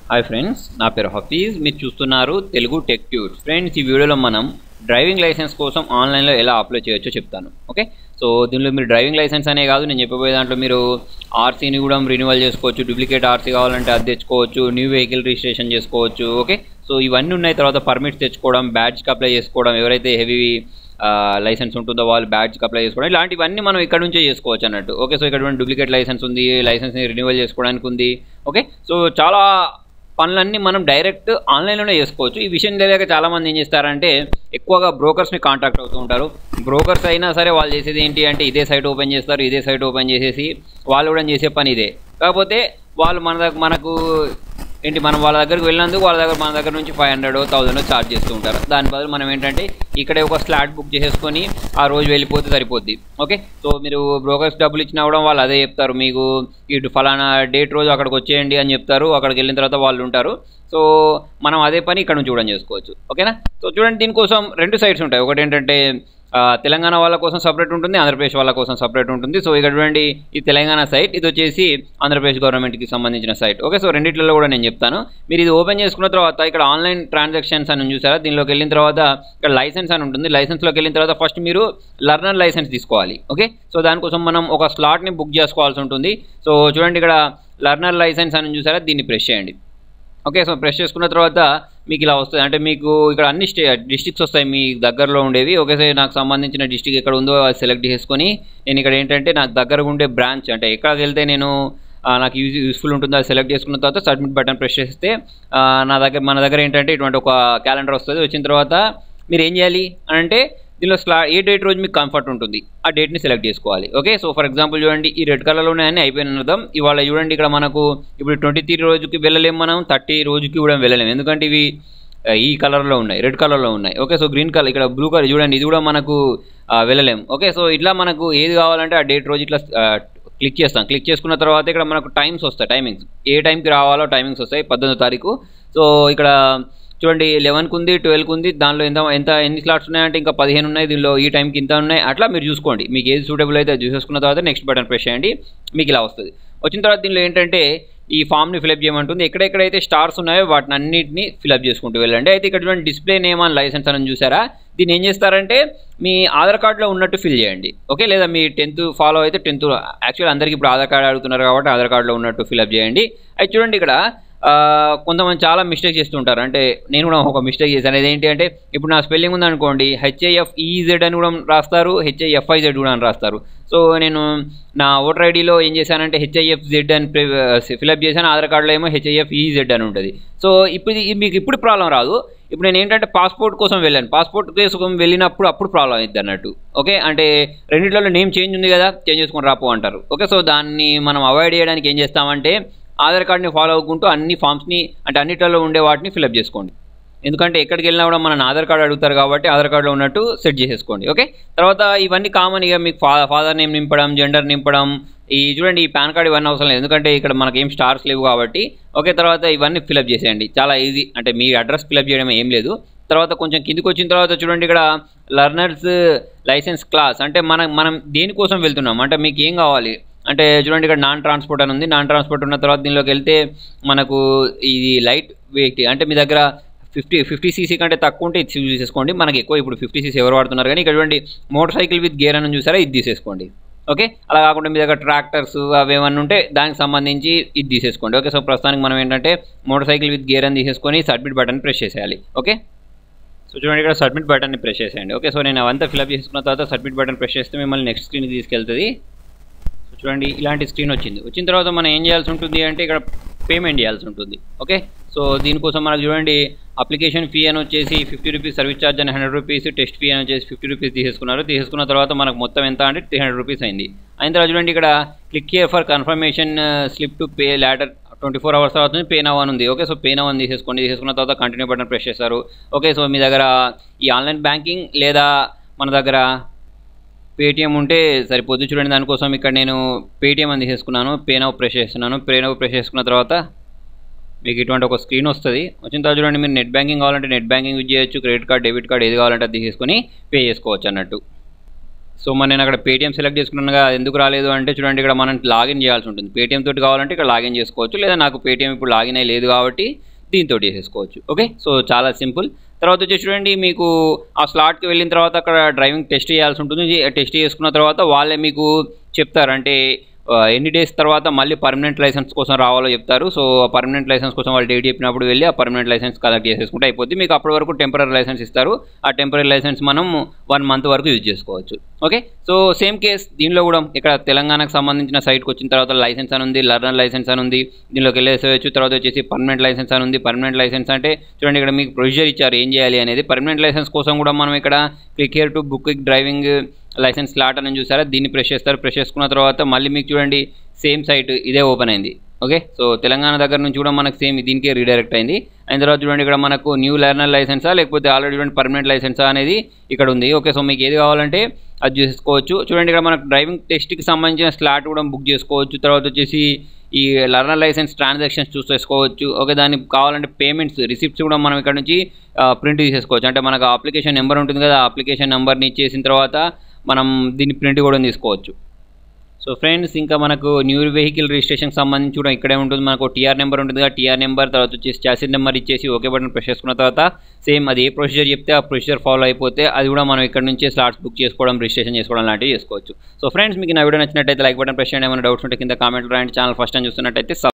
hi friends నా పేరు హఫీజ్ మీరు చూస్తున్నారు తెలుగు టెక్ ట్యూర్స్ ఫ్రెండ్స్ ఈ వీడియోలో మనం డ్రైవింగ్ లైసెన్స్ కోసం ఆన్లైన్లో ఎలా అప్లై చేయొచ్చో చెప్తాను ఓకే సో దీనిలో మీరు డ్రైవింగ్ లైసెన్స్ అనే కాదు నేను చెప్పబోయే దాంట్లో మీరు ఆర్సీని కూడా రెన్యువల్ చేసుకోవచ్చు డూప్లికేట్ ఆర్సీ కావాలంటే అది తెచ్చుకోవచ్చు న్యూ వెహికల్ రిజిస్ట్రేషన్ చేసుకోవచ్చు ఓకే సో ఇవన్నీ ఉన్నాయి తర్వాత పర్మిట్స్ తెచ్చుకోవడం బ్యాడ్జ్కి అప్లై చేసుకోవడం ఎవరైతే హెవీ లైసెన్స్ ఉంటుందో వాళ్ళు బ్యాడ్జ్కి అప్లై చేసుకోవడం ఇలాంటివన్నీ మనం ఇక్కడ నుంచే చేసుకోవచ్చు అన్నట్టు ఓకే సో ఇక్కడ డూప్లికేట్ లైసెన్స్ ఉంది లైసెన్స్ని రెన్యువల్ చేసుకోవడానికి ఉంది ఓకే సో చాలా పనులన్నీ మనం డైరెక్ట్ ఆన్లైన్లోనే చేసుకోవచ్చు ఈ విషయం తెలియక చాలామంది ఏం చేస్తారంటే ఎక్కువగా బ్రోకర్స్ని కాంటాక్ట్ అవుతూ ఉంటారు బ్రోకర్స్ అయినా సరే వాళ్ళు చేసేది ఏంటి అంటే ఇదే సైట్ ఓపెన్ చేస్తారు ఇదే సైట్ ఓపెన్ చేసేసి వాళ్ళు కూడా చేసే పని ఇదే కాకపోతే వాళ్ళు మన దగ్గర మనకు ఏంటి మనం వాళ్ళ దగ్గరికి వెళ్ళినందుకు వాళ్ళ దగ్గర మన దగ్గర నుంచి ఫైవ్ హండ్రెడ్ థౌసండ్ ఛార్జ్ చేస్తూ ఉంటారు దాని బదులు మనం ఏంటంటే ఇక్కడే ఒక స్లాట్ బుక్ చేసేసుకొని ఆ రోజు వెళ్ళిపోతే సరిపోద్ది ఓకే సో మీరు బ్రోకర్స్ డబ్బులు ఇచ్చినా కూడా వాళ్ళు అదే చెప్తారు మీకు ఇటు ఫలానా డేట్ రోజు అక్కడికి వచ్చేయండి అని చెప్తారు అక్కడికి వెళ్ళిన తర్వాత వాళ్ళు ఉంటారు సో మనం అదే పని ఇక్కడ నుంచి చూడడం చేసుకోవచ్చు ఓకేనా సో చూడండి దీనికోసం రెండు సైట్స్ ఉంటాయి ఒకటి ఏంటంటే తెలంగాణ వాళ్ళ కోసం సపరేట్ ఉంటుంది ఆంధ్రప్రదేశ్ వాళ్ళ కోసం సపరేట్ ఉంటుంది సో ఇక్కడ చూడండి ఈ తెలంగాణ సైట్ ఇది వచ్చేసి ఆంధ్రప్రదేశ్ గవర్నమెంట్కి సంబంధించిన సైట్ ఓకే సో రెండిట్లలో కూడా నేను చెప్తాను మీరు ఇది ఓపెన్ చేసుకున్న తర్వాత ఇక్కడ ఆన్లైన్ ట్రాన్సాక్షన్స్ అని చూసారా దీనిలోకి వెళ్ళిన తర్వాత ఇక్కడ లైసెన్స్ అని ఉంటుంది లైసెన్స్లోకి వెళ్ళిన తర్వాత ఫస్ట్ మీరు లర్నర్ లైసెన్స్ తీసుకోవాలి ఓకే సో దానికోసం మనం ఒక స్లాట్ని బుక్ చేసుకోవాల్సి ఉంటుంది సో చూడండి ఇక్కడ లర్నర్ లైసెన్స్ అని చూసారా దీన్ని ప్రెస్ చేయండి ఓకే సో ప్రెస్ చేసుకున్న తర్వాత మీకు ఇలా వస్తుంది అంటే మీకు ఇక్కడ అన్ని స్టే డిస్టిక్స్ వస్తాయి మీ దగ్గరలో ఉండేవి ఓకే సార్ నాకు సంబంధించిన డిస్టిక్ ఎక్కడ ఉందో అది సెలెక్ట్ చేసుకొని నేను ఇక్కడ ఏంటంటే నాకు దగ్గరగా ఉండే బ్రాంచ్ అంటే ఎక్కడికి వెళ్తే నేను నాకు యూజ్ యూస్ఫుల్ ఉంటుందో అది సెలెక్ట్ చేసుకున్న తర్వాత సబ్మిట్ బటన్ ప్రెస్ చేస్తే నా దగ్గర మన దగ్గర ఏంటంటే ఇటువంటి ఒక క్యాలెండర్ వస్తుంది వచ్చిన తర్వాత మీరు ఏం చేయాలి అని అంటే దీనిలో స్లా ఏ డేట్ రోజు మీకు కంఫర్ట్ ఉంటుంది ఆ డేట్ని సెలెక్ట్ చేసుకోవాలి ఓకే సో ఫర్ ఎగ్జాంపుల్ చూడండి ఈ రెడ్ కలర్లో ఉన్నాయని అయిపోయిన అర్థం ఇవాళ చూడండి ఇక్కడ మనకు ఇప్పుడు ట్వంటీ త్రీ రోజుకి వెళ్ళలేము మనం థర్టీ రోజుకి కూడా వెళ్ళలేము ఎందుకంటే ఇవి ఈ కలర్లో ఉన్నాయి రెడ్ కలర్లో ఉన్నాయి ఓకే సో గ్రీన్ కలర్ ఇక్కడ బ్లూ కలర్ చూడండి ఇది కూడా మనకు వెళ్ళలేము ఓకే సో ఇట్లా మనకు ఏది కావాలంటే ఆ డేట్ రోజు ఇట్లా క్లిక్ చేస్తాం క్లిక్ చేసుకున్న తర్వాత ఇక్కడ మనకు టైమ్స్ వస్తాయి టైమింగ్స్ ఏ టైంకి రావాలో టైమింగ్స్ వస్తాయి పద్దెనిమిదో తారీఖు సో ఇక్కడ చూడండి లెవెన్కి ఉంది ట్వెల్వ్కి ఉంది దానిలో ఎంత ఎంత ఎన్ని స్లాట్స్ ఉన్నాయంటే ఇంకా పదిహేను ఉన్నాయి దీనిలో ఈ టైంకి ఇంత ఉన్నాయి అట్లా మీరు చూసుకోండి మీకు ఏది సూటబుల్ అయితే చూసేసుకున్న తర్వాత నెక్స్ట్ బటన్ ప్రెస్ చేయండి మీకు ఇలా వస్తుంది వచ్చిన తర్వాత దీనిలో ఏంటంటే ఈ ఫామ్ని ఫిలప్ చేయమంటుంది ఎక్కడెక్కడైతే స్టార్స్ ఉన్నాయో వాటిని అన్నింటినీ ఫిలప్ చేసుకుంటూ వెళ్ళండి అయితే ఇక్కడ చూడండి డిస్ప్లే నేమ్ అని లైసెన్స్ అని చూసారా దీన్ని ఏం చేస్తారంటే మీ ఆధార్ కార్డులో ఉన్నట్టు ఫిల్ చేయండి ఓకే లేదా మీ టెన్త్ ఫాలో అయితే టెన్త్ యాక్చువల్ అందరికీ ఇప్పుడు ఆధార్ కార్డు అడుగుతున్నారు కాబట్టి ఆధార్ కార్డులో ఉన్నట్టు ఫిలప్ చేయండి అయితే చూడండి ఇక్కడ కొంతమంది చాలా మిస్టేక్ చేస్తుంటారు అంటే నేను కూడా ఒక మిస్టేక్ చేశాను అదేంటి అంటే ఇప్పుడు నా స్పెల్లింగ్ ఉందనుకోండి హెచ్ఐఎఫ్ ఈజెడ్ అని కూడా రాస్తారు హెచ్ఐఎఫ్ఐజెడ్ కూడా అని రాస్తారు సో నేను నా ఓటర్ ఐడిలో ఏం చేశానంటే హెచ్ఐఎఫ్ జెడ్ అని ఫిలప్ చేశాను ఆధార్ కార్డులో ఏమో హెచ్ఐఎఫ్ ఈజెడ్ అని ఉంటుంది సో ఇప్పుడు మీకు ఇప్పుడు ప్రాబ్లం రాదు ఇప్పుడు నేను ఏంటంటే పాస్పోర్ట్ కోసం వెళ్ళాను పాస్పోర్ట్ కోసం వెళ్ళినప్పుడు అప్పుడు ప్రాబ్లం అయింది అన్నట్టు ఓకే అంటే రెండిట్లలో నేమ్ చేంజ్ ఉంది కదా చేంజ్ చేసుకొని రాపో అంటారు ఓకే సో దాన్ని మనం అవాయిడ్ చేయడానికి ఏం చేస్తామంటే ఆధార్ కార్డ్ని ఫాలో అవ్వకుంటూ అన్ని ఫామ్స్ని అంటే అన్నిటిలో ఉండే వాటిని ఫిలప్ చేసుకోండి ఎందుకంటే ఎక్కడికి వెళ్ళినా కూడా మన ఆధార్ కార్డు అడుగుతారు కాబట్టి ఆధార్ కార్డులో ఉన్నట్టు సెట్ చేసేసుకోండి ఓకే తర్వాత ఇవన్నీ కామన్ ఇక మీకు ఫా ఫాదర్ నేమ్ నింపడం జెండర్ నింపడం ఈ చూడండి ఈ పాన్ కార్డ్ ఇవన్నీ అవసరం లేదు ఎందుకంటే ఇక్కడ మనకి ఏం స్టార్స్ లేవు కాబట్టి ఓకే తర్వాత ఇవన్నీ ఫిలప్ చేసేయండి చాలా ఈజీ అంటే మీ అడ్రస్ ఫిలప్ చేయడం ఏం లేదు తర్వాత కొంచెం కిందికి వచ్చిన తర్వాత చూడండి ఇక్కడ లర్నర్స్ లైసెన్స్ క్లాస్ అంటే మనం మనం దేనికోసం వెళ్తున్నాం అంటే మీకు ఏం కావాలి అంటే చూడండి ఇక్కడ నాన్ ట్రాన్స్పోర్ట్ అని ఉంది నాన్ ట్రాన్స్పోర్ట్ ఉన్న తర్వాత దీనిలోకి వెళ్తే మనకు ఇది లైట్ వెయిట్ అంటే మీ దగ్గర ఫిఫ్టీ ఫిఫ్టీ సీసీ కంటే తక్కువ ఉంటే ఇది యూజ్ చేసుకోండి మనకి ఎక్కువ ఇప్పుడు ఫిఫ్టీ సీసీ ఎవరు వాడుతున్నారు కానీ ఇక్కడ చూడండి మోటార్ సైకిల్ విత్ గేర్ అని చూసారా ఇది తీసేసుకోండి ఓకే అలా కాకుండా మీ దగ్గర ట్రాక్టర్స్ అవి ఏమన్నా ఉంటే దానికి సంబంధించి ఇది తీసేసుకోండి ఓకే సో ప్రస్తుతానికి మనం ఏంటంటే మోటార్ సైకిల్ విత్ గేర్ అని తీసేసుకొని సబ్మిట్ బటన్ ప్రెస్ చేసేయాలి ఓకే సో చూడండి ఇక్కడ సబ్మిట్ బటన్ని ప్రెస్ చేసేయండి ఓకే సో నేను అవంతా ఫిల్అప్ చేసుకున్న తర్వాత సబ్మిట్ బటన్ ప్రెస్ చేస్తే మిమ్మల్ని నెక్స్ట్ స్క్రీన్కి తీసుకెళ్తుంది సో చూడండి ఇలాంటి స్క్రీన్ వచ్చింది వచ్చిన తర్వాత మనం ఏం చేయాల్సి ఉంటుంది అంటే ఇక్కడ పేమెంట్ చేయాల్సి ఉంటుంది ఓకే సో దీనికోసం మనకు చూడండి అప్లికేషన్ ఫీ అని వచ్చేసి ఫిఫ్టీ రూపీస్ సర్వీస్ ఛార్జ్ అని హండ్రెడ్ రూపీస్ టెస్ట్ ఫీ అని వచ్చేసి ఫిఫ్టీ రూపీస్ తీసేసుకున్నారు తీసుకున్న తర్వాత మనకు మొత్తం ఎంత అంటే త్రీ హండ్రెడ్ రూపీస్ అయింది అయిన తర్వాత చూడండి ఇక్కడ click here for confirmation slip to pay later twenty four hours తర్వాత పే నవ్ అని ఉంది ఓకే సో పే నవ్ అని తీసేసుకోండి తీసేసుకున్న తర్వాత కంటిన్యూ బటన్ ప్రెస్ చేస్తారు ఓకే సో మీ దగ్గర ఈ ఆన్లైన్ బ్యాంకింగ్ లేదా మన దగ్గర పేటిఎం ఉంటే సరిపోద్ది చూడండి దానికోసం ఇక్కడ నేను పేటిఎం అని తీసేసుకున్నాను పే నవ్ ప్రెస్ చేస్తున్నాను పే నవ్ ప్రెస్ చేసుకున్న తర్వాత మీకు ఇటువంటి ఒక స్క్రీన్ వస్తుంది వచ్చిన తర్వాత చూడండి మీరు నెట్ బ్యాంకింగ్ కావాలంటే నెట్ బ్యాంకింగ్ యూజ్ చేయొచ్చు క్రెడిట్ కార్డ్ డెబిట్ కార్డ్ ఏది కావాలంటే అది తీసుకొని పే చేసుకోవచ్చు అన్నట్టు సో మరి నేను అక్కడ పేటీఎం సెలెక్ట్ చేసుకున్నాను అది ఎందుకు రాలేదు అంటే చూడండి ఇక్కడ మనం లాగిన్ చేయాల్సి ఉంటుంది పేటీఎం తోటి కావాలంటే ఇక్కడ లాగిన్ చేసుకోవచ్చు లేదా నాకు పేటీఎం ఇప్పుడు లాగిన్ అయ్యి లేదు కాబట్టి దీంతో చేసేసుకోవచ్చు ఓకే సో చాలా సింపుల్ తర్వాత వచ్చి చూడండి మీకు ఆ స్లాట్కి వెళ్ళిన తర్వాత అక్కడ డ్రైవింగ్ టెస్ట్ చేయాల్సి ఉంటుంది టెస్ట్ చేసుకున్న తర్వాత వాళ్ళే మీకు చెప్తారు అంటే ఆ, ఎన్ని డేస్ తర్వాత మళ్ళీ పర్మనెంట్ లైసెన్స్ కోసం రావాలో చెప్తారు సో ఆ పర్మనెంట్ లైసెన్స్ కోసం వాళ్ళు డేట్ చెప్పినప్పుడు వెళ్ళి ఆ పర్మనెంట్ లైసెన్స్ కలెక్ట్ చేసేసుకుంటే అయిపోద్ది మీకు అప్పటి వరకు టెంపరీ లైసెన్స్ ఇస్తారు ఆ టెంపరీ లైసెన్స్ మనం వన్ మంత్ వరకు యూజ్ చేసుకోవచ్చు ఓకే సో సేమ్ కేస్ దీనిలో కూడా ఇక్కడ తెలంగాణకు సంబంధించిన సైట్కి వచ్చిన తర్వాత లైసెన్స్ అని ఉంది లర్నర్ లైసెన్స్ అని ఉంది దీనిలోకి వెళ్ళేసేయచ్చు తర్వాత వచ్చేసి పర్మనెంట్ లైసెన్స్ అని ఉంది పర్మనెంట్ లైసెన్స్ అంటే చూడండి ఇక్కడ మీకు ప్రొసీజర్ ఇచ్చారు ఏం చేయాలి అనేది పర్మనెంట్ లైసెన్స్ కోసం కూడా మనం ఇక్కడ click here to book driving license slot అని చూసారా దీన్ని ప్రెస్ చేస్తారు ప్రెస్ చేసుకున్న తర్వాత మళ్ళీ మీకు చూడండి సేమ్ సైట్ ఇదే ఓపెన్ అయింది ఓకే సో తెలంగాణ దగ్గర నుంచి కూడా మనకు సేమ్ దీనికే రీడైరెక్ట్ అయింది అయిన తర్వాత చూడండి ఇక్కడ మనకు న్యూ లెర్నర్ లైసెన్సా లేకపోతే ఆల్రెడీ చూడండి పర్మనెంట్ లైసెన్సా అనేది ఇక్కడ ఉంది ఓకే సో మీకు ఏది కావాలంటే అది చేసుకోవచ్చు చూడండి ఇక్కడ మనకు డ్రైవింగ్ టెస్ట్కి సంబంధించిన స్లాట్ కూడా బుక్ చేసుకోవచ్చు తర్వాత వచ్చేసి ఈ లర్నర్ లైసెన్స్ ట్రాన్సాక్షన్స్ చూస్ చేసుకోవచ్చు ఓకే దానికి కావాలంటే పేమెంట్స్ రిసిప్ట్స్ కూడా మనం ఇక్కడ నుంచి ప్రింట్ తీసేసుకోవచ్చు అంటే మనకు అప్లికేషన్ నెంబర్ ఉంటుంది కదా ఆ అప్లికేషన్ నెంబర్ని ఇచ్చేసిన తర్వాత మనం దీన్ని ప్రింట్ కూడా తీసుకోవచ్చు సో ఫ్రెండ్స్ ఇంకా మనకు న్యూ వెహికల్ రిజిస్ట్రేషన్కి సంబంధించి కూడా ఇక్కడే ఉంటుంది మనకు టీఆర్ నెంబర్ ఉంటుంది కదా టీఆర్ నెంబర్ తర్వాత వచ్చేసి చాసిన్ నెంబర్ ఇచ్చేసి ఓకే బటన్ ప్రెస్ చేసుకున్న తర్వాత సేమ్ అది ఏ ప్రొసీజర్ చెప్తే ఆ ప్రొసీజర్ ఫాలో అయిపోతే అది కూడా మనం ఇక్కడ నుంచే స్లాట్స్ బుక్ చేసుకోవడం రిజిస్ట్రేషన్ చేసుకోవడం లాంటివి చేసుకోవచ్చు సో ఫ్రెండ్స్ మీకు నా వీడియో నచ్చినట్టయితే లైక్ బటన్ ప్రెస్ చేయండి ఏమైనా డౌట్స్ ఉంటే కింద కామెంట్ రాయండి ఛానల్ ఫస్ట్ టైం చూస్తున్నట్టయితే